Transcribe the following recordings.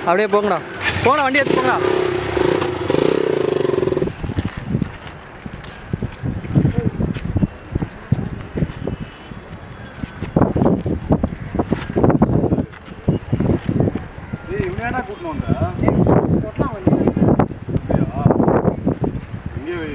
அப்படியே போங்கடா போங்கடா வண்டி எடுத்து போங்கடா ஏய் இவனேடா கூட்டினு வந்த கொட்டலாம் வந்து அப்படியா இங்கே வை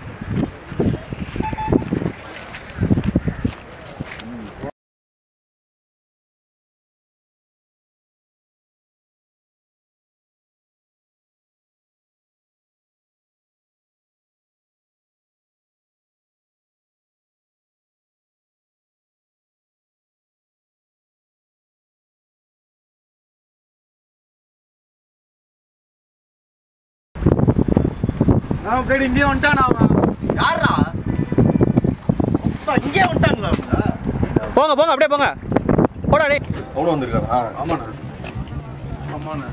நான் அப்படியே இங்கே வந்துட்டான் அவன் யாரா இங்கே வந்துட்டாங்களா அவங்க? போங்க போங்க அப்படியே போங்க போடா டேய் அவனும் வந்திருக்கானா ஆமாண்ணா ஆமாண்ணா